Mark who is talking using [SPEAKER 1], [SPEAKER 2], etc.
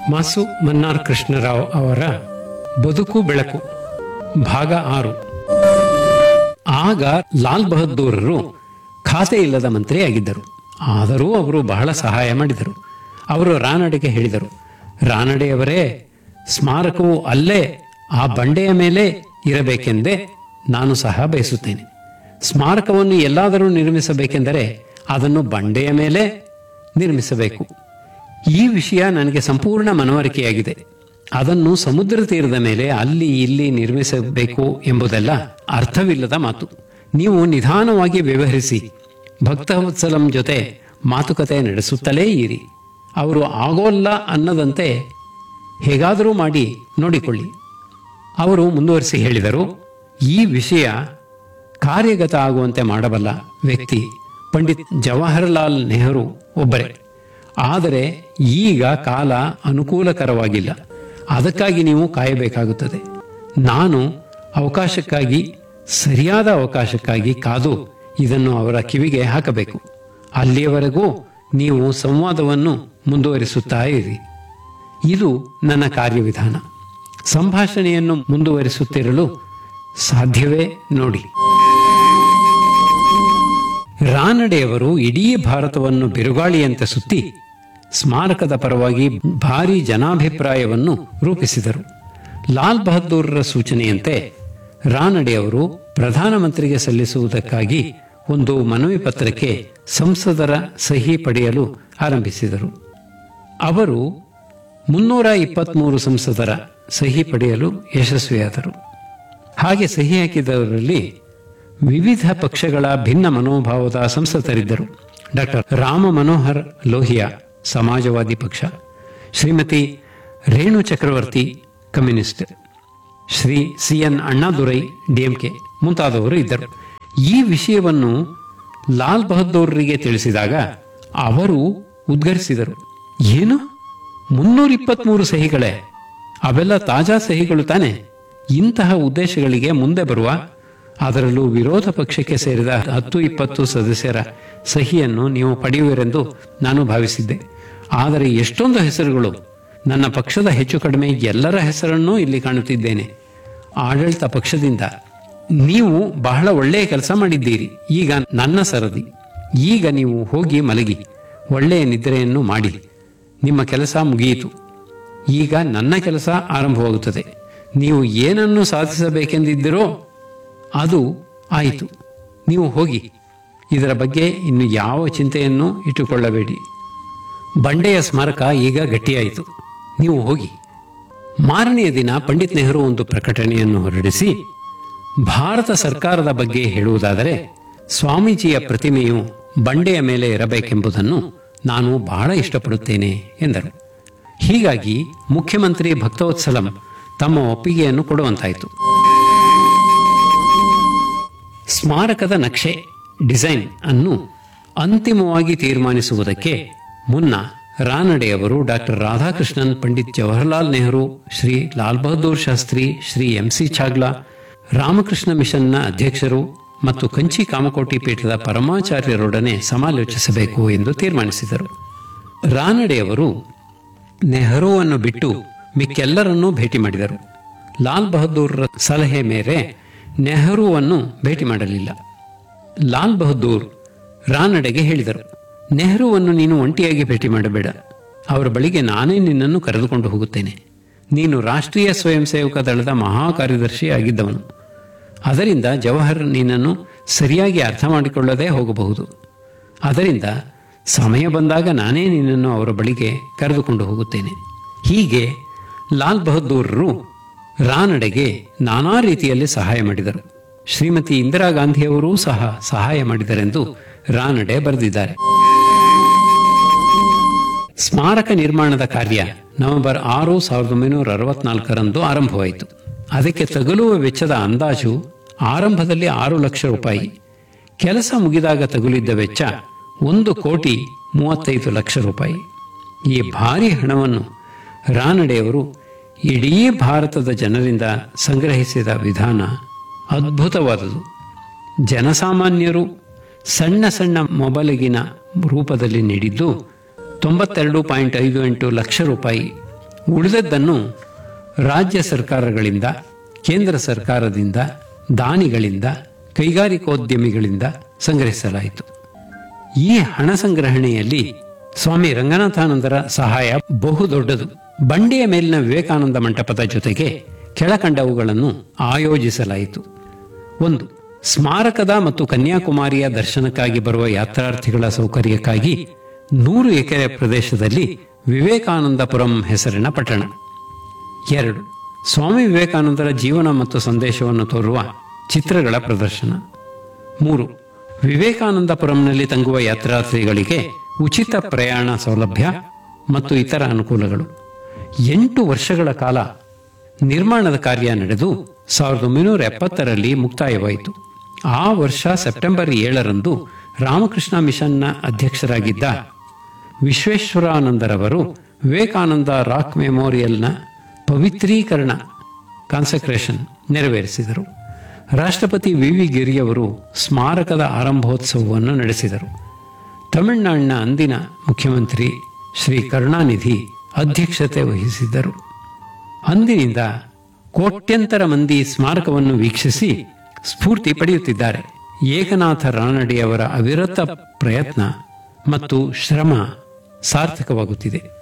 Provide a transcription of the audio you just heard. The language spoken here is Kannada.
[SPEAKER 1] ಮಾಸು ಮನ್ನಾರ್ ಕೃಷ್ಣರಾವ್ ಅವರ ಬದುಕು ಬೆಳಕು ಭಾಗ ಆರು ಆಗ ಲಾಲ್ ಬಹದ್ದೂರರು ಖಾತೆ ಇಲ್ಲದ ಮಂತ್ರಿಯಾಗಿದ್ದರು ಆದರೂ ಅವರು ಬಹಳ ಸಹಾಯ ಮಾಡಿದರು ಅವರು ರಾನಡೆಗೆ ಹೇಳಿದರು ರಾನಡೆಯವರೇ ಸ್ಮಾರಕವು ಅಲ್ಲೇ ಆ ಬಂಡೆಯ ಮೇಲೆ ಇರಬೇಕೆಂದೇ ನಾನು ಸಹ ಬಯಸುತ್ತೇನೆ ಸ್ಮಾರಕವನ್ನು ಎಲ್ಲಾದರೂ ನಿರ್ಮಿಸಬೇಕೆಂದರೆ ಅದನ್ನು ಬಂಡೆಯ ಮೇಲೆ ನಿರ್ಮಿಸಬೇಕು ಈ ವಿಷಯ ನನಗೆ ಸಂಪೂರ್ಣ ಮನವರಿಕೆಯಾಗಿದೆ ಅದನ್ನು ಸಮುದ್ರ ತೀರದ ಮೇಲೆ ಅಲ್ಲಿ ಇಲ್ಲಿ ನಿರ್ಮಿಸಬೇಕು ಎಂಬುದೆಲ್ಲ ಅರ್ಥವಿಲ್ಲದ ಮಾತು ನೀವು ನಿಧಾನವಾಗಿ ವ್ಯವಹರಿಸಿ ಭಕ್ತವತ್ಸಲಂ ಜೊತೆ ಮಾತುಕತೆ ನಡೆಸುತ್ತಲೇ ಇರಿ ಅವರು ಆಗೋಲ್ಲ ಅನ್ನದಂತೆ ಹೇಗಾದರೂ ಮಾಡಿ ನೋಡಿಕೊಳ್ಳಿ ಅವರು ಮುಂದುವರಿಸಿ ಹೇಳಿದರು ಈ ವಿಷಯ ಕಾರ್ಯಗತ ಆಗುವಂತೆ ಮಾಡಬಲ್ಲ ವ್ಯಕ್ತಿ ಪಂಡಿತ್ ಜವಾಹರಲಾಲ್ ನೆಹರು ಒಬ್ಬರೇ ಆದರೆ ಈಗ ಕಾಲ ಅನುಕೂಲಕರವಾಗಿಲ್ಲ ಅದಕ್ಕಾಗಿ ನೀವು ಕಾಯಬೇಕಾಗುತ್ತದೆ ನಾನು ಅವಕಾಶಕ್ಕಾಗಿ ಸರಿಯಾದ ಅವಕಾಶಕ್ಕಾಗಿ ಕಾದು ಇದನ್ನು ಅವರ ಕಿವಿಗೆ ಹಾಕಬೇಕು ಅಲ್ಲಿಯವರೆಗೂ ನೀವು ಸಂವಾದವನ್ನು ಮುಂದುವರಿಸುತ್ತಾ ಇರಿ ಇದು ನನ್ನ ಕಾರ್ಯವಿಧಾನ ಸಂಭಾಷಣೆಯನ್ನು ಮುಂದುವರಿಸುತ್ತಿರಲು ಸಾಧ್ಯವೇ ನೋಡಿ ರಾನಡೆಯವರು ಇಡೀ ಭಾರತವನ್ನು ಬಿರುಗಾಳಿಯಂತೆ ಸುತ್ತಿ ಸ್ಮಾರಕದ ಪರವಾಗಿ ಭಾರಿ ಜನಾಭಿಪ್ರಾಯವನ್ನು ರೂಪಿಸಿದರು ಲಾಲ್ ಬಹದ್ದೂರರ ಸೂಚನೆಯಂತೆ ರಾನಡೆಯವರು ಪ್ರಧಾನಮಂತ್ರಿಗೆ ಸಲ್ಲಿಸುವುದಕ್ಕಾಗಿ ಒಂದು ಮನವಿ ಪತ್ರಕ್ಕೆ ಸಂಸದರ ಸಹಿ ಪಡೆಯಲು ಆರಂಭಿಸಿದರು ಅವರು ಮುನ್ನೂರ ಇಪ್ಪತ್ಮೂರು ಸಂಸದರ ಸಹಿ ಪಡೆಯಲು ಯಶಸ್ವಿಯಾದರು ಹಾಗೆ ಸಹಿ ಹಾಕಿದವರಲ್ಲಿ ವಿವಿಧ ಪಕ್ಷಗಳ ಭಿನ್ನ ಮನೋಭಾವದ ಸಂಸದರಿದ್ದರು ಡಾಕ್ಟರ್ ರಾಮ ಮನೋಹರ್ ಲೋಹಿಯಾ ಸಮಾಜವಾದಿ ಪಕ್ಷ Shrimati Renu Chakravarti communist Shri C N Annadurai DMK ಮುಂತಾದವರು ಇದ್ದರು ಈ ವಿಷಯವನ್ನು ಲಾಲ್ ಬಹದ್ದೂರರಿಗೆ ತಿಳಿಸಿದಾಗ ಅವರು ಉದ್ಗರಿಸಿದರು ಏನು ಮುನ್ನೂರ ಇಪ್ಪತ್ಮೂರು ಸಹಿಗಳೇ ಅವೆಲ್ಲ ತಾಜಾ ಸಹಿಗಳು ತಾನೆ ಇಂತಹ ಉದ್ದೇಶಗಳಿಗೆ ಮುಂದೆ ಬರುವ ಅದರಲ್ಲೂ ವಿರೋಧ ಪಕ್ಷಕ್ಕೆ ಸೇರಿದ ಹತ್ತು ಇಪ್ಪತ್ತು ಸದಸ್ಯರ ಸಹಿಯನ್ನು ನೀವು ಪಡೆಯುವಿರೆಂದು ನಾನು ಭಾವಿಸಿದ್ದೆ ಆದರೆ ಎಷ್ಟೊಂದು ಹೆಸರುಗಳು ನನ್ನ ಪಕ್ಷದ ಹೆಚ್ಚು ಕಡಿಮೆ ಎಲ್ಲರ ಹೆಸರನ್ನೂ ಇಲ್ಲಿ ಕಾಣುತ್ತಿದ್ದೇನೆ ಆಡಳಿತ ಪಕ್ಷದಿಂದ ನೀವು ಬಹಳ ಒಳ್ಳೆಯ ಕೆಲಸ ಮಾಡಿದ್ದೀರಿ ಈಗ ನನ್ನ ಸರದಿ ಈಗ ನೀವು ಹೋಗಿ ಮಲಗಿ ಒಳ್ಳೆಯ ನಿದ್ರೆಯನ್ನು ಮಾಡಿ ನಿಮ್ಮ ಕೆಲಸ ಮುಗಿಯಿತು ಈಗ ನನ್ನ ಕೆಲಸ ಆರಂಭವಾಗುತ್ತದೆ ನೀವು ಏನನ್ನು ಸಾಧಿಸಬೇಕೆಂದಿದ್ದೀರೋ ಅದು ಆಯಿತು ನೀವು ಹೋಗಿ ಇದರ ಬಗ್ಗೆ ಇನ್ನು ಯಾವ ಚಿಂತೆಯನ್ನು ಇಟ್ಟುಕೊಳ್ಳಬೇಡಿ ಬಂಡೆಯ ಸ್ಮಾರಕ ಈಗ ಗಟ್ಟಿಯಾಯಿತು ನೀವು ಹೋಗಿ ಮಾರನೆಯ ದಿನ ಪಂಡಿತ್ ನೆಹರು ಒಂದು ಪ್ರಕಟಣೆಯನ್ನು ಹೊರಡಿಸಿ ಭಾರತ ಸರ್ಕಾರದ ಬಗ್ಗೆ ಹೇಳುವುದಾದರೆ ಸ್ವಾಮೀಜಿಯ ಪ್ರತಿಮೆಯು ಬಂಡೆಯ ಮೇಲೆ ಇರಬೇಕೆಂಬುದನ್ನು ನಾನು ಬಹಳ ಇಷ್ಟಪಡುತ್ತೇನೆ ಎಂದರು ಹೀಗಾಗಿ ಮುಖ್ಯಮಂತ್ರಿ ಭಕ್ತವತ್ಸಲಂ ತಮ್ಮ ಒಪ್ಪಿಗೆಯನ್ನು ಕೊಡುವಂತಾಯಿತು ಸ್ಮಾರಕದ ನಕ್ಷೆ ಡಿಸೈನ್ ಅನ್ನು ಅಂತಿಮವಾಗಿ ತೀರ್ಮಾನಿಸುವುದಕ್ಕೆ ಮುನ್ನ ರಾನಡೆಯವರು doctor Radhakrishnan Pandit Jawaharlal Nehru Shri Lal Bahadur Shastri Shri M C Chagla Ramakrishna ಮಿಷನ್ನ ಅಧ್ಯಕ್ಷರು ಮತ್ತು ಕಂಚಿ ಕಾಮಕೋಟಿ ಪೀಠದ ಪರಮಾಚಾರ್ಯರೊಡನೆ ಸಮಾಲೋಚಿಸಬೇಕು ಎಂದು ತೀರ್ಮಾನಿಸಿದರು ರಾನಡೆಯವರು ನೆಹರುವನ್ನು ಬಿಟ್ಟು ಮಿಕ್ಕೆಲ್ಲರನ್ನೂ ಭೇಟಿ ಮಾಡಿದರು ಲಾಲ್ ಬಹದ್ದೂರ್ರ ಸಲಹೆ ಮೇರೆ ನೆಹರುವನ್ನು ಭೇಟಿ ಮಾಡಲಿಲ್ಲ ಲಾಲ್ ಬಹದ್ದೂರ್ ರಾನಡೆಗೆ ಹೇಳಿದರು ನೆಹರುವನ್ನು ನೀನು ಒಂಟಿಯಾಗಿ ಭೇಟಿ ಮಾಡಬೇಡ ಅವರ ಬಳಿಗೆ ನಾನೇ ನಿನ್ನನ್ನು ಕರೆದುಕೊಂಡು ಹೋಗುತ್ತೇನೆ ನೀನು ರಾಷ್ಟ್ರೀಯ ಸ್ವಯಂ ಸೇವಕ ದಳದ ಮಹಾ ಕಾರ್ಯದರ್ಶಿ ಆಗಿದ್ದವನು ಅದರಿಂದ ಜವಾಹರ್ ನಿನ್ನನ್ನು ಸರಿಯಾಗಿ ಅರ್ಥ ಮಾಡಿಕೊಳ್ಳದೆ ಹೋಗಬಹುದು ಅದರಿಂದ ಸಮಯ ಬಂದಾಗ ನಾನೇ ನಿನ್ನನ್ನು ಅವರ ಬಳಿಗೆ ಕರೆದುಕೊಂಡು ಹೋಗುತ್ತೇನೆ ಹೀಗೆ ಲಾಲ್ ಬಹದ್ದೂರರು ರಾನಡೆಗೆ ನಾನಾ ರೀತಿಯಲ್ಲಿ ಸಹಾಯ ಮಾಡಿದರು ಶ್ರೀಮತಿ ಇಂದಿರಾ ಗಾಂಧಿಯವರೂ ಸಹ ಸಹಾಯ ಮಾಡಿದರೆಂದು ರಾನಡೆ ಬರೆದಿದ್ದಾರೆ ಸ್ಮಾರಕ ನಿರ್ಮಾಣದ ಕಾರ್ಯ ನವೆಂಬರ್ ಆರು ಸಾವಿರದ ಒಂಬೈನೂರ ಅರವತ್ನಾಲ್ಕರಂದು ಆರಂಭವಾಯಿತು ಅದಕ್ಕೆ ತಗುಲುವ ವೆಚ್ಚದ ಅಂದಾಜು ಆರಂಭದಲ್ಲಿ ಆರು ಲಕ್ಷ ರೂಪಾಯಿ ಕೆಲಸ ಮುಗಿದಾಗ ತಗುಲಿದ್ದ ವೆಚ್ಚ ಒಂದು ಕೋಟಿ ಮೂವತ್ತೈದು ಲಕ್ಷ ರೂಪಾಯಿ ಈ ಭಾರಿ ಹಣವನ್ನು ರಾನಡೆಯವರು ಇಡೀ ಭಾರತದ ಜನರಿಂದ ಸಂಗ್ರಹಿಸಿದ ವಿಧಾನ ಅದ್ಭುತವಾದುದು ಜನಸಾಮಾನ್ಯರು ಸಣ್ಣ ಸಣ್ಣ ಮೊಬಲಿಗಿನ ರೂಪದಲ್ಲಿ ನೀಡಿದ್ದು ತೊಂಬತ್ತೆರಡು ಪಾಯಿಂಟ್ ಐದು ಎಂಟು ಲಕ್ಷ ರೂಪಾಯಿ ಉಳಿದದ್ದನ್ನು ರಾಜ್ಯ ಸರ್ಕಾರಗಳಿಂದ ಕೇಂದ್ರ ಸರ್ಕಾರದಿಂದ ದಾನಿಗಳಿಂದ ಕೈಗಾರಿಕೋದ್ಯಮಿಗಳಿಂದ ಸಂಗ್ರಹಿಸಲಾಯಿತು ಈ ಹಣ ಸಂಗ್ರಹಣೆಯಲ್ಲಿ ಸ್ವಾಮಿ ರಂಗನಾಥಾನಂದರ ಸಹಾಯ ಬಹುದೊಡ್ಡದು ಬಂಡೆಯ ಮೇಲಿನ ವಿವೇಕಾನಂದ ಮಂಟಪದ ಜೊತೆಗೆ ಕೆಳಕಂಡವುಗಳನ್ನು ಆಯೋಜಿಸಲಾಯಿತು ಒಂದು ಸ್ಮಾರಕದ ಮತ್ತು ಕನ್ಯಾಕುಮಾರಿಯ ದರ್ಶನಕ್ಕಾಗಿ ಬರುವ ಯಾತ್ರಾರ್ಥಿಗಳ ಸೌಕರ್ಯಕ್ಕಾಗಿ ನೂರು ಎಕರೆ ಪ್ರದೇಶದಲ್ಲಿ ವಿವೇಕಾನಂದಪುರಂ ಹೆಸರಿನ ಪಟ್ಟಣ ಎರಡು ಸ್ವಾಮಿ ವಿವೇಕಾನಂದರ ಜೀವನ ಮತ್ತು ಸಂದೇಶವನ್ನು ತೋರುವ ಚಿತ್ರಗಳ ಪ್ರದರ್ಶನ ಮೂರು ವಿವೇಕಾನಂದಪುರಂನಲ್ಲಿ ತಂಗುವ ಯಾತ್ರಾರ್ಥಿಗಳಿಗೆ ಉಚಿತ ಪ್ರಯಾಣ ಸೌಲಭ್ಯ ಮತ್ತು ಇತರ ಅನುಕೂಲಗಳು ಎಂಟು ವರ್ಷಗಳ ಕಾಲ ನಿರ್ಮಾಣದ ಕಾರ್ಯ ನಡೆದು ಸಾವಿರದ ಒಂಬೈನೂರ ಎಪ್ಪತ್ತರಲ್ಲಿ ಮುಕ್ತಾಯವಾಯಿತು ಆ ವರ್ಷ ಸೆಪ್ಟೆಂಬರ್ ಏಳರಂದು ರಾಮಕೃಷ್ಣ ಮಿಷನ್ನ ಅಧ್ಯಕ್ಷರಾಗಿದ್ದ ವಿಶ್ವೇಶ್ವರಾನಂದರವರು ವಿವೇಕಾನಂದ ರಾಕ್ ಮೆಮೋರಿಯಲ್ನ ಪವಿತ್ರೀಕರಣ ಕಾನ್ಸಕ್ರೇಷನ್ ನೆರವೇರಿಸಿದರು ರಾಷ್ಟ್ರಪತಿ ವಿ ವಿ ಗಿರಿಯವರು ಸ್ಮಾರಕದ ಆರಂಭೋತ್ಸವವನ್ನು ನಡೆಸಿದರು ತಮಿಳುನಾಡಿನ ಅಂದಿನ ಮುಖ್ಯಮಂತ್ರಿ ಶ್ರೀ ಕರುಣಾನಿಧಿ ಅಧ್ಯಕ್ಷತೆ ವಹಿಸಿದ್ದರು ಅಂದಿನಿಂದ ಕೋಟ್ಯಂತರ ಮಂದಿ ಸ್ಮಾರಕವನ್ನು ವೀಕ್ಷಿಸಿ ಸ್ಫೂರ್ತಿ ಪಡೆಯುತ್ತಿದ್ದಾರೆ ಏಕನಾಥ ರಾನಡೆಯವರ ಅವಿರತ ಪ್ರಯತ್ನ ಮತ್ತು ಶ್ರಮ ಸಾರ್ಥಕವಾಗುತ್ತಿದೆ